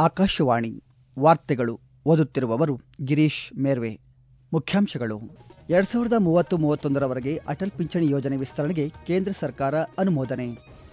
ಆಕಾಶವಾಣಿ ವಾರ್ತೆಗಳು ಓದುತ್ತಿರುವವರು ಗಿರೀಶ್ ಮೇರ್ವೆ ಮುಖ್ಯಾಂಶಗಳು ಎರಡ್ ಸಾವಿರದ ಮೂವತ್ತು ಮೂವತ್ತೊಂದರವರೆಗೆ ಅಟಲ್ ಪಿಂಚಣಿ ಯೋಜನೆ ವಿಸ್ತರಣೆಗೆ ಕೇಂದ್ರ ಸರ್ಕಾರ ಅನುಮೋದನೆ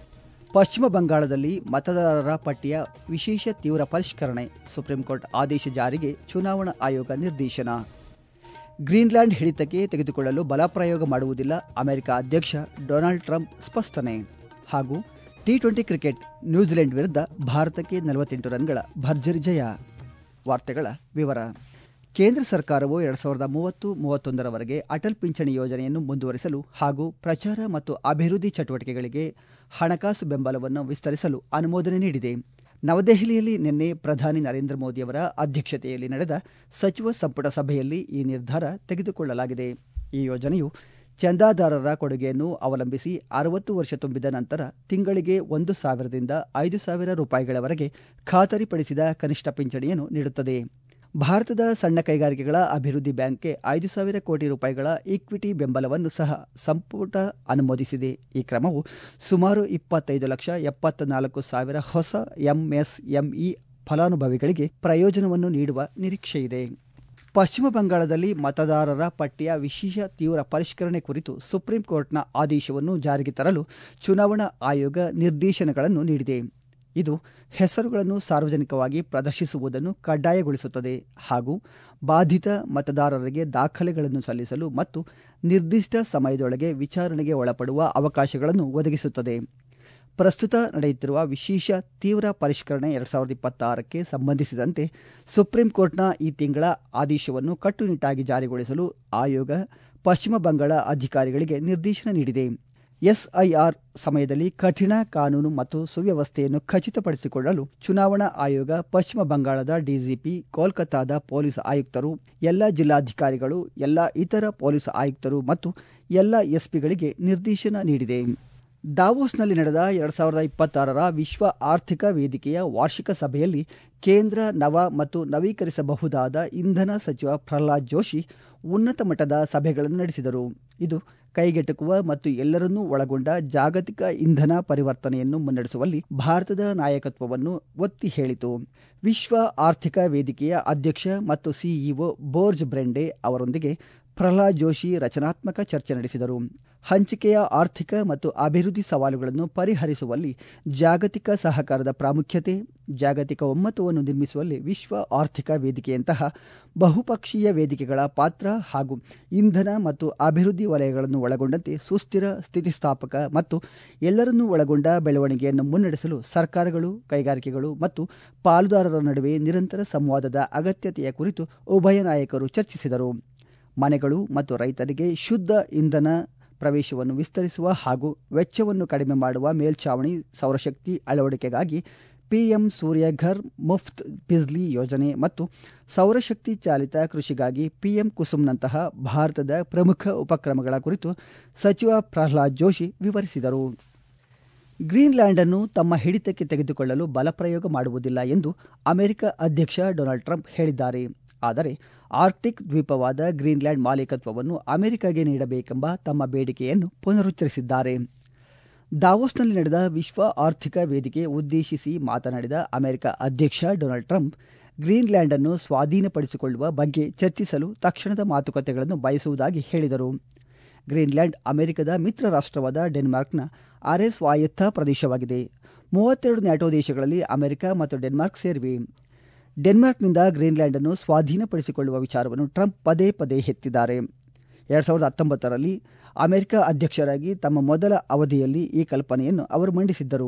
ಪಶ್ಚಿಮ ಬಂಗಾಳದಲ್ಲಿ ಮತದಾರರ ಪಟ್ಟಿಯ ವಿಶೇಷ ತೀವ್ರ ಪರಿಷ್ಕರಣೆ ಸುಪ್ರೀಂ ಕೋರ್ಟ್ ಆದೇಶ ಜಾರಿಗೆ ಚುನಾವಣಾ ಆಯೋಗ ನಿರ್ದೇಶನ ಗ್ರೀನ್ಲ್ಯಾಂಡ್ ಹಿಡಿತಕ್ಕೆ ತೆಗೆದುಕೊಳ್ಳಲು ಬಲಪ್ರಯೋಗ ಮಾಡುವುದಿಲ್ಲ ಅಮೆರಿಕ ಅಧ್ಯಕ್ಷ ಡೊನಾಲ್ಡ್ ಟ್ರಂಪ್ ಸ್ಪಷ್ಟನೆ ಹಾಗೂ ಟಿ ಟ್ವೆಂಟಿ ಕ್ರಿಕೆಟ್ ನ್ಯೂಜಿಲೆಂಡ್ ವಿರುದ್ಧ ಭಾರತಕ್ಕೆ ನಲವತ್ತೆಂಟು ರನ್ಗಳ ಭರ್ಜರಿ ಜಯ ವಾರ್ತೆಗಳ ವಿವರ ಕೇಂದ್ರ ಸರ್ಕಾರವು ಎರಡ್ ಸಾವಿರದ ಮೂವತ್ತು ಮೂವತ್ತೊಂದರವರೆಗೆ ಅಟಲ್ ಪಿಂಚಣಿ ಯೋಜನೆಯನ್ನು ಮುಂದುವರಿಸಲು ಹಾಗೂ ಪ್ರಚಾರ ಮತ್ತು ಅಭಿವೃದ್ಧಿ ಚಟುವಟಿಕೆಗಳಿಗೆ ಹಣಕಾಸು ಬೆಂಬಲವನ್ನು ವಿಸ್ತರಿಸಲು ಅನುಮೋದನೆ ನೀಡಿದೆ ನವದೆಹಲಿಯಲ್ಲಿ ನಿನ್ನೆ ಪ್ರಧಾನಿ ನರೇಂದ್ರ ಮೋದಿಯವರ ಅಧ್ಯಕ್ಷತೆಯಲ್ಲಿ ನಡೆದ ಸಚಿವ ಸಂಪುಟ ಸಭೆಯಲ್ಲಿ ಈ ನಿರ್ಧಾರ ತೆಗೆದುಕೊಳ್ಳಲಾಗಿದೆ ಈ ಯೋಜನೆಯು ಚಂದಾದಾರರ ಕೊಡುಗೆಯನ್ನು ಅವಲಂಬಿಸಿ ಅರವತ್ತು ವರ್ಷ ತುಂಬಿದ ನಂತರ ತಿಂಗಳಿಗೆ ಒಂದು ಸಾವಿರದಿಂದ ಐದು ಸಾವಿರ ರೂಪಾಯಿಗಳವರೆಗೆ ಖಾತರಿಪಡಿಸಿದ ಕನಿಷ್ಠ ಪಿಂಚಣಿಯನ್ನು ನೀಡುತ್ತದೆ ಭಾರತದ ಸಣ್ಣ ಕೈಗಾರಿಕೆಗಳ ಅಭಿವೃದ್ಧಿ ಬ್ಯಾಂಕ್ಗೆ ಐದು ಸಾವಿರ ಕೋಟಿ ರೂಪಾಯಿಗಳ ಈಕ್ವಿಟಿ ಬೆಂಬಲವನ್ನು ಸಹ ಸಂಪುಟ ಅನುಮೋದಿಸಿದೆ ಈ ಕ್ರಮವು ಸುಮಾರು ಇಪ್ಪತ್ತೈದು ಲಕ್ಷ ಎಪ್ಪತ್ತ ನಾಲ್ಕು ಸಾವಿರ ಹೊಸ ಎಂಎಸ್ಎಂಇ ಫಲಾನುಭವಿಗಳಿಗೆ ಪ್ರಯೋಜನವನ್ನು ನೀಡುವ ನಿರೀಕ್ಷೆಯಿದೆ ಪಶ್ಚಿಮ ಬಂಗಾಳದಲ್ಲಿ ಮತದಾರರ ಪಟ್ಟಿಯ ವಿಶೇಷ ತೀವ್ರ ಪರಿಷ್ಕರಣೆ ಕುರಿತು ಸುಪ್ರೀಂ ಕೋರ್ಟ್ನ ಆದೇಶವನ್ನು ಜಾರಿಗೆ ತರಲು ಚುನಾವಣಾ ಆಯೋಗ ನಿರ್ದೇಶನಗಳನ್ನು ನೀಡಿದೆ ಇದು ಹೆಸರುಗಳನ್ನು ಸಾರ್ವಜನಿಕವಾಗಿ ಪ್ರದರ್ಶಿಸುವುದನ್ನು ಕಡ್ಡಾಯಗೊಳಿಸುತ್ತದೆ ಹಾಗೂ ಬಾಧಿತ ಮತದಾರರಿಗೆ ದಾಖಲೆಗಳನ್ನು ಸಲ್ಲಿಸಲು ಮತ್ತು ನಿರ್ದಿಷ್ಟ ಸಮಯದೊಳಗೆ ವಿಚಾರಣೆಗೆ ಒಳಪಡುವ ಅವಕಾಶಗಳನ್ನು ಒದಗಿಸುತ್ತದೆ ಪ್ರಸ್ತುತ ನಡೆಯುತ್ತಿರುವ ವಿಶೇಷ ತೀವ್ರ ಪರಿಷ್ಕರಣೆ ಎರಡ್ ಸಾವಿರದ ಇಪ್ಪತ್ತಾರಕ್ಕೆ ಸಂಬಂಧಿಸಿದಂತೆ ಸುಪ್ರೀಂ ಕೋರ್ಟ್ನ ಈ ತಿಂಗಳ ಆದೇಶವನ್ನು ಕಟ್ಟುನಿಟ್ಟಾಗಿ ಜಾರಿಗೊಳಿಸಲು ಆಯೋಗ ಪಶ್ಚಿಮ ಬಂಗಾಳ ಅಧಿಕಾರಿಗಳಿಗೆ ನಿರ್ದೇಶನ ನೀಡಿದೆ ಎಸ್ಐಆರ್ ಸಮಯದಲ್ಲಿ ಕಠಿಣ ಕಾನೂನು ಮತ್ತು ಸುವ್ಯವಸ್ಥೆಯನ್ನು ಖಚಿತಪಡಿಸಿಕೊಳ್ಳಲು ಚುನಾವಣಾ ಆಯೋಗ ಪಶ್ಚಿಮ ಬಂಗಾಳದ ಡಿಜಿಪಿ ಕೋಲ್ಕತ್ತಾದ ಪೊಲೀಸ್ ಆಯುಕ್ತರು ಎಲ್ಲ ಜಿಲ್ಲಾಧಿಕಾರಿಗಳು ಎಲ್ಲ ಇತರ ಪೊಲೀಸ್ ಆಯುಕ್ತರು ಮತ್ತು ಎಲ್ಲ ಎಸ್ಪಿಗಳಿಗೆ ನಿರ್ದೇಶನ ನೀಡಿದೆ ದಾವೋಸ್ನಲ್ಲಿ ನಡೆದ ಎರಡ್ ಸಾವಿರದ ಇಪ್ಪತ್ತಾರರ ವಿಶ್ವ ಆರ್ಥಿಕ ವೇದಿಕೆಯ ವಾರ್ಷಿಕ ಸಭೆಯಲ್ಲಿ ಕೇಂದ್ರ ನವ ಮತ್ತು ನವೀಕರಿಸಬಹುದಾದ ಇಂಧನ ಸಚಿವ ಪ್ರಹ್ಲಾದ್ ಜೋಶಿ ಉನ್ನತ ಮಟ್ಟದ ಸಭೆಗಳನ್ನು ನಡೆಸಿದರು ಇದು ಕೈಗೆಟುಕುವ ಮತ್ತು ಎಲ್ಲರನ್ನೂ ಒಳಗೊಂಡ ಜಾಗತಿಕ ಇಂಧನ ಪರಿವರ್ತನೆಯನ್ನು ಮುನ್ನಡೆಸುವಲ್ಲಿ ಭಾರತದ ನಾಯಕತ್ವವನ್ನು ಒತ್ತಿ ಹೇಳಿತು ವಿಶ್ವ ಆರ್ಥಿಕ ವೇದಿಕೆಯ ಅಧ್ಯಕ್ಷ ಮತ್ತು ಸಿಇಒ ಬೋರ್ಜ್ ಬ್ರೆಂಡೆ ಅವರೊಂದಿಗೆ ಪ್ರಹ್ಲಾದ್ ಜೋಶಿ ರಚನಾತ್ಮಕ ಚರ್ಚೆ ನಡೆಸಿದರು ಹಂಚಿಕೆಯ ಆರ್ಥಿಕ ಮತ್ತು ಅಭಿವೃದ್ಧಿ ಸವಾಲುಗಳನ್ನು ಪರಿಹರಿಸುವಲ್ಲಿ ಜಾಗತಿಕ ಸಹಕಾರದ ಪ್ರಾಮುಖ್ಯತೆ ಜಾಗತಿಕ ಒಮ್ಮತವನ್ನು ನಿರ್ಮಿಸುವಲ್ಲಿ ವಿಶ್ವ ಆರ್ಥಿಕ ವೇದಿಕೆಯಂತಹ ಬಹುಪಕ್ಷೀಯ ವೇದಿಕೆಗಳ ಪಾತ್ರ ಹಾಗೂ ಇಂಧನ ಮತ್ತು ಅಭಿವೃದ್ಧಿ ವಲಯಗಳನ್ನು ಒಳಗೊಂಡಂತೆ ಸುಸ್ಥಿರ ಸ್ಥಿತಿಸ್ಥಾಪಕ ಮತ್ತು ಎಲ್ಲರನ್ನೂ ಒಳಗೊಂಡ ಬೆಳವಣಿಗೆಯನ್ನು ಮುನ್ನಡೆಸಲು ಸರ್ಕಾರಗಳು ಕೈಗಾರಿಕೆಗಳು ಮತ್ತು ಪಾಲುದಾರರ ನಡುವೆ ನಿರಂತರ ಸಂವಾದದ ಅಗತ್ಯತೆಯ ಕುರಿತು ಉಭಯ ನಾಯಕರು ಚರ್ಚಿಸಿದರು ಮನೆಗಳು ಮತ್ತು ರೈತರಿಗೆ ಶುದ್ಧ ಇಂಧನ ಪ್ರವೇಶವನ್ನು ವಿಸ್ತರಿಸುವ ಹಾಗೂ ವೆಚ್ಚವನ್ನು ಕಡಿಮೆ ಮಾಡುವ ಮೇಲ್ಛಾವಣಿ ಸೌರಶಕ್ತಿ ಅಳವಡಿಕೆಗಾಗಿ ಪಿಎಂ ಸೂರ್ಯಘರ್ ಮುಫ್ತ್ ಬಿಜ್ಲಿ ಯೋಜನೆ ಮತ್ತು ಸೌರಶಕ್ತಿ ಚಾಲಿತ ಕೃಷಿಗಾಗಿ ಪಿಎಂ ಕುಸುಮ್ನಂತಹ ಭಾರತದ ಪ್ರಮುಖ ಉಪಕ್ರಮಗಳ ಕುರಿತು ಸಚಿವ ಪ್ರಹ್ಲಾದ್ ಜೋಶಿ ವಿವರಿಸಿದರು ಗ್ರೀನ್ಲ್ಯಾಂಡ್ ಅನ್ನು ತಮ್ಮ ಹಿಡಿತಕ್ಕೆ ತೆಗೆದುಕೊಳ್ಳಲು ಬಲಪ್ರಯೋಗ ಮಾಡುವುದಿಲ್ಲ ಎಂದು ಅಮೆರಿಕ ಅಧ್ಯಕ್ಷ ಡೊನಾಲ್ಡ್ ಟ್ರಂಪ್ ಹೇಳಿದ್ದಾರೆ ಆದರೆ ಆರ್ಕ್ಟಿಕ್ ದ್ವೀಪವಾದ ಗ್ರೀನ್ಲ್ಯಾಂಡ್ ಮಾಲೀಕತ್ವವನ್ನು ಅಮೆರಿಕಗೆ ನೀಡಬೇಕೆಂಬ ತಮ್ಮ ಬೇಡಿಕೆಯನ್ನು ಪುನರುಚ್ಚರಿಸಿದ್ದಾರೆ ದಾವೋಸ್ನಲ್ಲಿ ನಡೆದ ವಿಶ್ವ ಆರ್ಥಿಕ ವೇದಿಕೆ ಉದ್ದೇಶಿಸಿ ಮಾತನಾಡಿದ ಅಮೆರಿಕ ಅಧ್ಯಕ್ಷ ಡೊನಾಲ್ಡ್ ಟ್ರಂಪ್ ಗ್ರೀನ್ಲ್ಯಾಂಡ್ ಅನ್ನು ಸ್ವಾಧೀನಪಡಿಸಿಕೊಳ್ಳುವ ಬಗ್ಗೆ ಚರ್ಚಿಸಲು ತಕ್ಷಣದ ಮಾತುಕತೆಗಳನ್ನು ಬಯಸುವುದಾಗಿ ಹೇಳಿದರು ಗ್ರೀನ್ಲ್ಯಾಂಡ್ ಅಮೆರಿಕದ ಮಿತ್ರ ರಾಷ್ಟ್ರವಾದ ಡೆನ್ಮಾರ್ಕ್ನ ಅರೆ ಸ್ವಾಯತ್ತ ಪ್ರದೇಶವಾಗಿದೆ ಮೂವತ್ತೆರಡು ನ್ಯಾಟೋ ದೇಶಗಳಲ್ಲಿ ಅಮೆರಿಕ ಮತ್ತು ಡೆನ್ಮಾರ್ಕ್ ಸೇರಿವೆ ಡೆನ್ಮಾರ್ಕ್ನಿಂದ ಗ್ರೀನ್ಲ್ಯಾಂಡ್ ಅನ್ನು ಸ್ವಾಧೀನಪಡಿಸಿಕೊಳ್ಳುವ ವಿಚಾರವನ್ನು ಟ್ರಂಪ್ ಪದೇ ಪದೇ ಎತ್ತಿದ್ದಾರೆ ಎರಡ್ ಸಾವಿರದ ಹತ್ತೊಂಬತ್ತರಲ್ಲಿ ಅಮೆರಿಕ ಅಧ್ಯಕ್ಷರಾಗಿ ತಮ್ಮ ಮೊದಲ ಅವಧಿಯಲ್ಲಿ ಈ ಕಲ್ಪನೆಯನ್ನು ಅವರು ಮಂಡಿಸಿದ್ದರು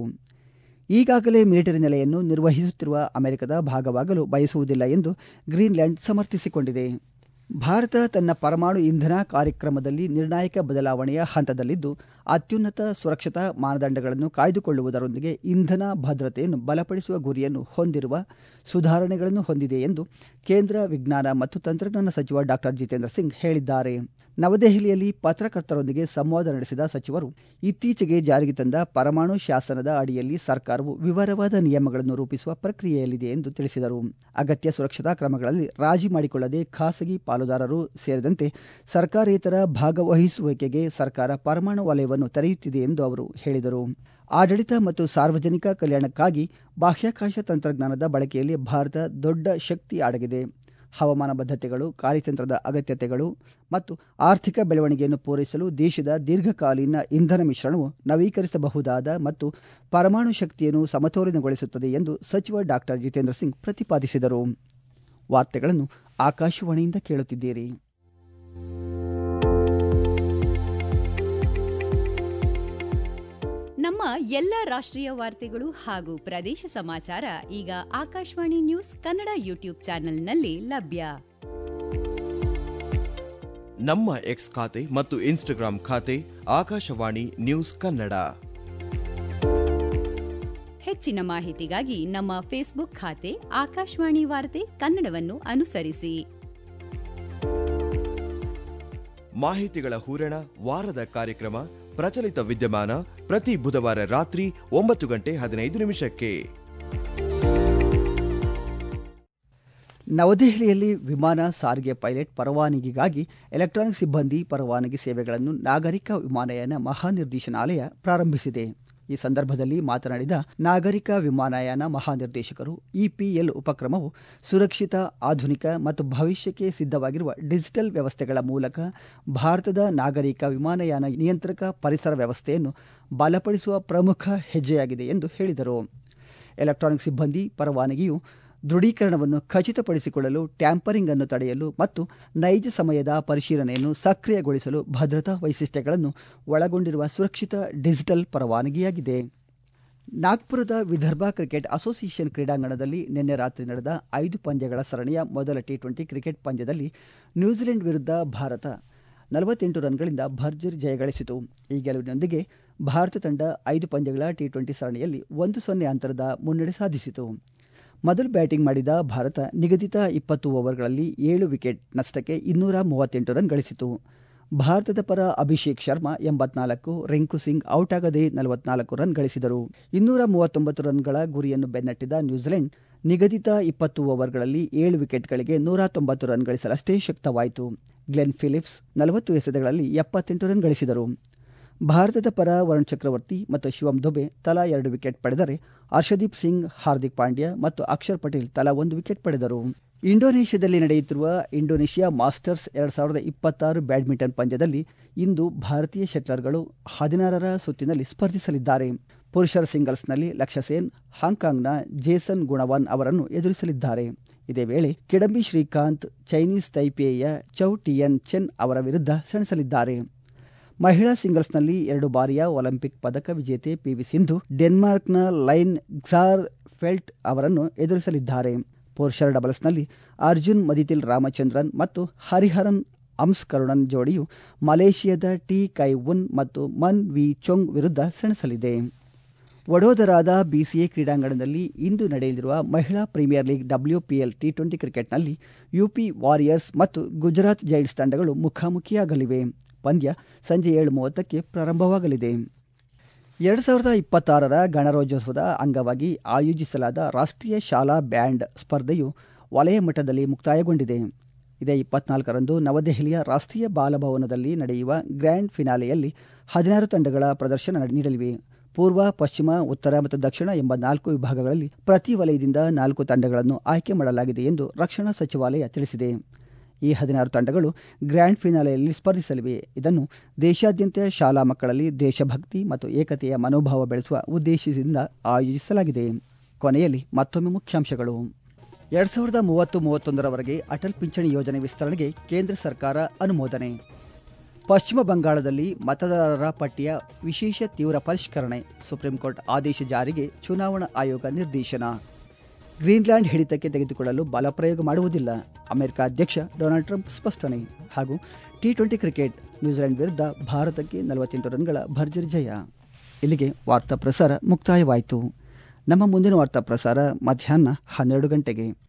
ಈಗಾಗಲೇ ಮಿಲಿಟರಿ ನೆಲೆಯನ್ನು ನಿರ್ವಹಿಸುತ್ತಿರುವ ಅಮೆರಿಕದ ಭಾಗವಾಗಲು ಬಯಸುವುದಿಲ್ಲ ಎಂದು ಗ್ರೀನ್ಲ್ಯಾಂಡ್ ಸಮರ್ಥಿಸಿಕೊಂಡಿದೆ ಭಾರತ ತನ್ನ ಪರಮಾಣು ಇಂಧನ ಕಾರ್ಯಕ್ರಮದಲ್ಲಿ ನಿರ್ಣಾಯಕ ಬದಲಾವಣೆಯ ಹಂತದಲ್ಲಿದ್ದು ಅತ್ಯುನ್ನತ ಸುರಕ್ಷತಾ ಮಾನದಂಡಗಳನ್ನು ಕಾಯ್ದುಕೊಳ್ಳುವುದರೊಂದಿಗೆ ಇಂಧನ ಭದ್ರತೆಯನ್ನು ಬಲಪಡಿಸುವ ಗುರಿಯನ್ನು ಹೊಂದಿರುವ ಸುಧಾರಣೆಗಳನ್ನು ಹೊಂದಿದೆ ಎಂದು ಕೇಂದ್ರ ವಿಜ್ಞಾನ ಮತ್ತು ತಂತ್ರಜ್ಞಾನ ಸಚಿವ ಡಾ ಜಿತೇಂದ್ರ ಸಿಂಗ್ ಹೇಳಿದ್ದಾರೆ ನವದೆಹಲಿಯಲ್ಲಿ ಪತ್ರಕರ್ತರೊಂದಿಗೆ ಸಂವಾದ ನಡೆಸಿದ ಸಚಿವರು ಇತ್ತೀಚೆಗೆ ಜಾರಿಗೆ ತಂದ ಪರಮಾಣು ಶಾಸನದ ಅಡಿಯಲ್ಲಿ ಸರ್ಕಾರವು ವಿವರವಾದ ನಿಯಮಗಳನ್ನು ರೂಪಿಸುವ ಪ್ರಕ್ರಿಯೆಯಲ್ಲಿದೆ ಎಂದು ತಿಳಿಸಿದರು ಅಗತ್ಯ ಸುರಕ್ಷತಾ ಕ್ರಮಗಳಲ್ಲಿ ರಾಜಿ ಮಾಡಿಕೊಳ್ಳದೆ ಖಾಸಗಿ ಪಾಲುದಾರರು ಸೇರಿದಂತೆ ಸರ್ಕಾರೇತರ ಭಾಗವಹಿಸುವಿಕೆಗೆ ಸರ್ಕಾರ ಪರಮಾಣು ವಲಯವನ್ನು ತೆರೆಯುತ್ತಿದೆ ಎಂದು ಅವರು ಹೇಳಿದರು ಆಡಳಿತ ಮತ್ತು ಸಾರ್ವಜನಿಕ ಕಲ್ಯಾಣಕ್ಕಾಗಿ ಬಾಹ್ಯಾಕಾಶ ತಂತ್ರಜ್ಞಾನದ ಬಳಕೆಯಲ್ಲಿ ಭಾರತ ದೊಡ್ಡ ಶಕ್ತಿ ಅಡಗಿದೆ ಹವಾಮಾನ ಬದ್ಧತೆಗಳು ಕಾರ್ಯತಂತ್ರದ ಅಗತ್ಯತೆಗಳು ಮತ್ತು ಆರ್ಥಿಕ ಬೆಳವಣಿಗೆಯನ್ನು ಪೂರೈಸಲು ದೇಶದ ದೀರ್ಘಕಾಲೀನ ಇಂಧನ ಮಿಶ್ರಣವು ನವೀಕರಿಸಬಹುದಾದ ಮತ್ತು ಪರಮಾಣು ಶಕ್ತಿಯನ್ನು ಸಮತೋಲನಗೊಳಿಸುತ್ತದೆ ಎಂದು ಸಚಿವ ಡಾಕ್ಟರ್ ಜಿತೇಂದ್ರ ಸಿಂಗ್ ಪ್ರತಿಪಾದಿಸಿದರು ವಾರ್ತೆಗಳನ್ನು ಆಕಾಶವಾಣಿಯಿಂದ ಕೇಳುತ್ತಿದ್ದೀರಿ ನಮ್ಮ ಎಲ್ಲ ರಾಷ್ಟ್ರೀಯ ವಾರ್ತೆಗಳು ಹಾಗೂ ಪ್ರದೇಶ ಸಮಾಚಾರ ಈಗ ಆಕಾಶವಾಣಿ ನ್ಯೂಸ್ ಕನ್ನಡ ಯೂಟ್ಯೂಬ್ ಚಾನೆಲ್ನಲ್ಲಿ ಲಭ್ಯ ನಮ್ಮ ಎಕ್ಸ್ ಖಾತೆ ಮತ್ತು ಇನ್ಸ್ಟಾಗ್ರಾಂ ಖಾತೆ ಆಕಾಶವಾಣಿ ನ್ಯೂಸ್ ಕನ್ನಡ ಹೆಚ್ಚಿನ ಮಾಹಿತಿಗಾಗಿ ನಮ್ಮ ಫೇಸ್ಬುಕ್ ಖಾತೆ ಆಕಾಶವಾಣಿ ವಾರ್ತೆ ಕನ್ನಡವನ್ನು ಅನುಸರಿಸಿ ಮಾಹಿತಿಗಳ ಹೂರಣ ವಾರದ ಕಾರ್ಯಕ್ರಮ ಪ್ರಚಲಿತ ವಿದ್ಯಮಾನ ಪ್ರತಿ ಬುಧವಾರ ರಾತ್ರಿ ಒಂಬತ್ತು ಗಂಟೆ ಹದಿನೈದು ನಿಮಿಷಕ್ಕೆ ನವದೆಹಲಿಯಲ್ಲಿ ವಿಮಾನ ಸಾರಿಗೆ ಪೈಲಟ್ ಪರವಾನಗಿಗಾಗಿ ಎಲೆಕ್ಟ್ರಾನಿಕ್ ಸಿಬ್ಬಂದಿ ಪರವಾನಗಿ ಸೇವೆಗಳನ್ನು ನಾಗರಿಕ ವಿಮಾನಯಾನ ಮಹಾನಿರ್ದೇಶನಾಲಯ ಪ್ರಾರಂಭಿಸಿದೆ ಈ ಸಂದರ್ಭದಲ್ಲಿ ಮಾತನಾಡಿದ ನಾಗರಿಕ ವಿಮಾನಯಾನ ಮಹಾನಿರ್ದೇಶಕರು ಇಪಿಎಲ್ ಉಪಕ್ರಮವು ಸುರಕ್ಷಿತ ಆಧುನಿಕ ಮತ್ತು ಭವಿಷ್ಯಕ್ಕೆ ಸಿದ್ಧವಾಗಿರುವ ಡಿಜಿಟಲ್ ವ್ಯವಸ್ಥೆಗಳ ಮೂಲಕ ಭಾರತದ ನಾಗರಿಕ ವಿಮಾನಯಾನ ನಿಯಂತ್ರಕ ಪರಿಸರ ವ್ಯವಸ್ಥೆಯನ್ನು ಬಲಪಡಿಸುವ ಪ್ರಮುಖ ಹೆಜ್ಜೆಯಾಗಿದೆ ಎಂದು ಹೇಳಿದರು ಎಲೆಕ್ಟ್ರಾನಿಕ್ ಸಿಬ್ಬಂದಿ ಪರವಾನಗಿಯು ದೃಢೀಕರಣವನ್ನು ಖಚಿತಪಡಿಸಿಕೊಳ್ಳಲು ಟ್ಯಾಂಪರಿಂಗ್ ಅನ್ನು ತಡೆಯಲು ಮತ್ತು ನೈಜ ಸಮಯದ ಪರಿಶೀಲನೆಯನ್ನು ಸಕ್ರಿಯಗೊಳಿಸಲು ಭದ್ರತಾ ವೈಶಿಷ್ಟ್ಯಗಳನ್ನು ಒಳಗೊಂಡಿರುವ ಸುರಕ್ಷಿತ ಡಿಜಿಟಲ್ ಪರವಾನಗಿಯಾಗಿದೆ ನಾಗ್ಪುರದ ವಿದರ್ಭ ಕ್ರಿಕೆಟ್ ಅಸೋಸಿಯೇಷನ್ ಕ್ರೀಡಾಂಗಣದಲ್ಲಿ ನಿನ್ನೆ ರಾತ್ರಿ ನಡೆದ ಐದು ಪಂದ್ಯಗಳ ಸರಣಿಯ ಮೊದಲ ಟಿ ಟ್ವೆಂಟಿ ಕ್ರಿಕೆಟ್ ಪಂದ್ಯದಲ್ಲಿ ನ್ಯೂಜಿಲೆಂಡ್ ವಿರುದ್ಧ ಭಾರತ ನಲವತ್ತೆಂಟು ರನ್ಗಳಿಂದ ಭರ್ಜರಿ ಜಯಗಳಿಸಿತು ಈ ಗೆಲುವಿನೊಂದಿಗೆ ಭಾರತ ತಂಡ ಐದು ಪಂದ್ಯಗಳ ಟಿ ಟ್ವೆಂಟಿ ಸರಣಿಯಲ್ಲಿ ಒಂದು ಸೊನ್ನೆ ಅಂತರದ ಮುನ್ನಡೆ ಸಾಧಿಸಿತು ಮೊದಲು ಬ್ಯಾಟಿಂಗ್ ಮಾಡಿದ ಭಾರತ ನಿಗದಿತ ಇಪ್ಪತ್ತು ಓವರ್ಗಳಲ್ಲಿ ಏಳು ವಿಕೆಟ್ ನಷ್ಟಕ್ಕೆ ಇನ್ನೂರ ಮೂವತ್ತೆಂಟು ರನ್ ಗಳಿಸಿತು ಭಾರತದ ಪರ ಅಭಿಷೇಕ್ ಶರ್ಮಾ ಎಂಬತ್ನಾಲ್ಕು ರಿಂಕು ಸಿಂಗ್ ಔಟ್ ಆಗದೆ ನಲವತ್ನಾಲ್ಕು ರನ್ ಗಳಿಸಿದರು ಇನ್ನೂರ ಮೂವತ್ತೊಂಬತ್ತು ರನ್ಗಳ ಗುರಿಯನ್ನು ಬೆನ್ನಟ್ಟಿದ ನ್ಯೂಜಿಲೆಂಡ್ ನಿಗದಿತ ಇಪ್ಪತ್ತು ಓವರ್ಗಳಲ್ಲಿ ಏಳು ವಿಕೆಟ್ಗಳಿಗೆ ನೂರ ತೊಂಬತ್ತು ರನ್ ಗಳಿಸಲಷ್ಟೇ ಶಕ್ತವಾಯಿತು ಗ್ಲೆನ್ ಫಿಲಿಪ್ಸ್ ನಲವತ್ತು ಎಸೆತಗಳಲ್ಲಿ ಎಪ್ಪತ್ತೆಂಟು ರನ್ ಗಳಿಸಿದರು ಭಾರತದ ಪರ ವರುಣ್ ಚಕ್ರವರ್ತಿ ಮತ್ತು ಶಿವಂ ದುಬೆ ತಲಾ ಎರಡು ವಿಕೆಟ್ ಪಡೆದರೆ ಹರ್ಷದೀಪ್ ಸಿಂಗ್ ಹಾರ್ದಿಕ್ ಪಾಂಡ್ಯ ಮತ್ತು ಅಕ್ಷರ್ ಪಟೇಲ್ ತಲಾ ಒಂದು ವಿಕೆಟ್ ಪಡೆದರು ಇಂಡೋನೇಷ್ಯಾದಲ್ಲಿ ನಡೆಯುತ್ತಿರುವ ಇಂಡೋನೇಷ್ಯಾ ಮಾಸ್ಟರ್ಸ್ ಎರಡು ಸಾವಿರದ ಇಪ್ಪತ್ತಾರು ಬ್ಯಾಡ್ಮಿಂಟನ್ ಪಂದ್ಯದಲ್ಲಿ ಇಂದು ಭಾರತೀಯ ಶಟ್ಲರ್ಗಳು ಹದಿನಾರರ ಸುತ್ತಿನಲ್ಲಿ ಸ್ಪರ್ಧಿಸಲಿದ್ದಾರೆ ಪುರುಷರ ಸಿಂಗಲ್ಸ್ನಲ್ಲಿ ಲಕ್ಷ್ಯ ಸೇನ್ ಹಾಂಕಾಂಗ್ನ ಜೇಸನ್ ಗುಣವಾನ್ ಅವರನ್ನು ಎದುರಿಸಲಿದ್ದಾರೆ ಇದೇ ವೇಳೆ ಕಿಡಂಬಿ ಶ್ರೀಕಾಂತ್ ಚೈನೀಸ್ ತೈಪೇಯ ಚೌ ಟಿಯನ್ ಚೆನ್ ಅವರ ವಿರುದ್ಧ ಸೆಣಸಲಿದ್ದಾರೆ ಮಹಿಳಾ ಸಿಂಗಲ್ಸ್ನಲ್ಲಿ ಎರಡು ಬಾರಿಯ ಒಲಿಂಪಿಕ್ ಪದಕ ವಿಜೇತೆ ಪಿವಿ ಸಿಂಧು ಡೆನ್ಮಾರ್ಕ್ನ ಲೈನ್ ಕ್ಸಾರ್ ಫೆಲ್ಟ್ ಅವರನ್ನು ಎದುರಿಸಲಿದ್ದಾರೆ ಪುರುಷರ ಡಬಲ್ಸ್ನಲ್ಲಿ ಅರ್ಜುನ್ ಮದಿತಿಲ್ ರಾಮಚಂದ್ರನ್ ಮತ್ತು ಹರಿಹರನ್ ಅಂಸ್ಕರುಣನ್ ಜೋಡಿಯು ಮಲೇಷಿಯಾದ ಟಿ ಕೈ ಉನ್ ಮತ್ತು ಮನ್ ವಿ ಚೊಂಗ್ ವಿರುದ್ಧ ಸೆಣಸಲಿದೆ ವಡೋದರಾದ ಬಿಸಿಎ ಕ್ರೀಡಾಂಗಣದಲ್ಲಿ ಇಂದು ನಡೆಯಲಿರುವ ಮಹಿಳಾ premier league WPL T twenty ಕ್ರಿಕೆಟ್ನಲ್ಲಿ ಯುಪಿ ವಾರಿಯರ್ಸ್ ಮತ್ತು ಗುಜರಾತ್ ಜೈಂಟ್ಸ್ ತಂಡಗಳು ಮುಖಾಮುಖಿಯಾಗಲಿವೆ ಪಂದ್ಯ ಸಂಜೆ ಏಳು ಮೂವತ್ತಕ್ಕೆ ಪ್ರಾರಂಭವಾಗಲಿದೆ ಎರಡು ಸಾವಿರದ ಇಪ್ಪತ್ತಾರರ ಗಣರಾಜ್ಯೋತ್ಸವದ ಅಂಗವಾಗಿ ಆಯೋಜಿಸಲಾದ ರಾಷ್ಟ್ರೀಯ ಶಾಲಾ ಬ್ಯಾಂಡ್ ಸ್ಪರ್ಧೆಯು ವಲಯ ಮಟ್ಟದಲ್ಲಿ ಮುಕ್ತಾಯಗೊಂಡಿದೆ ಇದೇ ಇಪ್ಪತ್ನಾಲ್ಕರಂದು ನವದೆಹಲಿಯ ರಾಷ್ಟ್ರೀಯ ಬಾಲಭವನದಲ್ಲಿ ನಡೆಯುವ ಗ್ರ್ಯಾಂಡ್ ಫಿನಾಲೆಯಲ್ಲಿ ಹದಿನಾರು ತಂಡಗಳ ಪ್ರದರ್ಶನ ನೀಡಲಿವೆ ಪೂರ್ವ ಪಶ್ಚಿಮ ಉತ್ತರ ಮತ್ತು ದಕ್ಷಿಣ ಎಂಬ ನಾಲ್ಕು ವಿಭಾಗಗಳಲ್ಲಿ ಪ್ರತಿ ವಲಯದಿಂದ ನಾಲ್ಕು ತಂಡಗಳನ್ನು ಆಯ್ಕೆ ಮಾಡಲಾಗಿದೆ ಎಂದು ರಕ್ಷಣಾ ಸಚಿವಾಲಯ ತಿಳಿಸಿದೆ ಈ ಹದಿನಾರು ತಂಡಗಳು ಗ್ರ್ಯಾಂಡ್ ಫಿನಾಲೆಯಲ್ಲಿ ಸ್ಪರ್ಧಿಸಲಿವೆ ಇದನ್ನು ದೇಶಾದ್ಯಂತ ಶಾಲಾ ಮಕ್ಕಳಲ್ಲಿ ದೇಶಭಕ್ತಿ ಮತ್ತು ಏಕತೆಯ ಮನೋಭಾವ ಬೆಳೆಸುವ ಉದ್ದೇಶದಿಂದ ಆಯೋಜಿಸಲಾಗಿದೆ ಕೊನೆಯಲ್ಲಿ ಮತ್ತೊಮ್ಮೆ ಮುಖ್ಯಾಂಶಗಳು ಎರಡ್ ಸಾವಿರದ ಮೂವತ್ತು ಮೂವತ್ತೊಂದರವರೆಗೆ ಅಟಲ್ ಪಿಂಚಣಿ ಯೋಜನೆ ವಿಸ್ತರಣೆಗೆ ಕೇಂದ್ರ ಸರ್ಕಾರ ಅನುಮೋದನೆ ಪಶ್ಚಿಮ ಬಂಗಾಳದಲ್ಲಿ ಮತದಾರರ ಪಟ್ಟಿಯ ವಿಶೇಷ ತೀವ್ರ ಪರಿಷ್ಕರಣೆ ಸುಪ್ರೀಂ ಕೋರ್ಟ್ ಆದೇಶ ಜಾರಿಗೆ ಚುನಾವಣಾ ಆಯೋಗ ನಿರ್ದೇಶನ ಗ್ರೀನ್ಲ್ಯಾಂಡ್ ಹಿಡಿತಕ್ಕೆ ತೆಗೆದುಕೊಳ್ಳಲು ಬಲಪ್ರಯೋಗ ಮಾಡುವುದಿಲ್ಲ ಅಮೆರಿಕ ಅಧ್ಯಕ್ಷ ಡೊನಾಲ್ಡ್ ಟ್ರಂಪ್ ಸ್ಪಷ್ಟನೆ ಹಾಗೂ ಟಿ ಟ್ವೆಂಟಿ ಕ್ರಿಕೆಟ್ ನ್ಯೂಜಿಲೆಂಡ್ ವಿರುದ್ಧ ಭಾರತಕ್ಕೆ ನಲವತ್ತೆಂಟು ರನ್ಗಳ ಭರ್ಜರಿ ಜಯ ಇಲ್ಲಿಗೆ ವಾರ್ತಾ ಪ್ರಸಾರ ಮುಕ್ತಾಯವಾಯಿತು ನಮ್ಮ ಮುಂದಿನ ವಾರ್ತಾ ಪ್ರಸಾರ ಮಧ್ಯಾಹ್ನ ಹನ್ನೆರಡು ಗಂಟೆಗೆ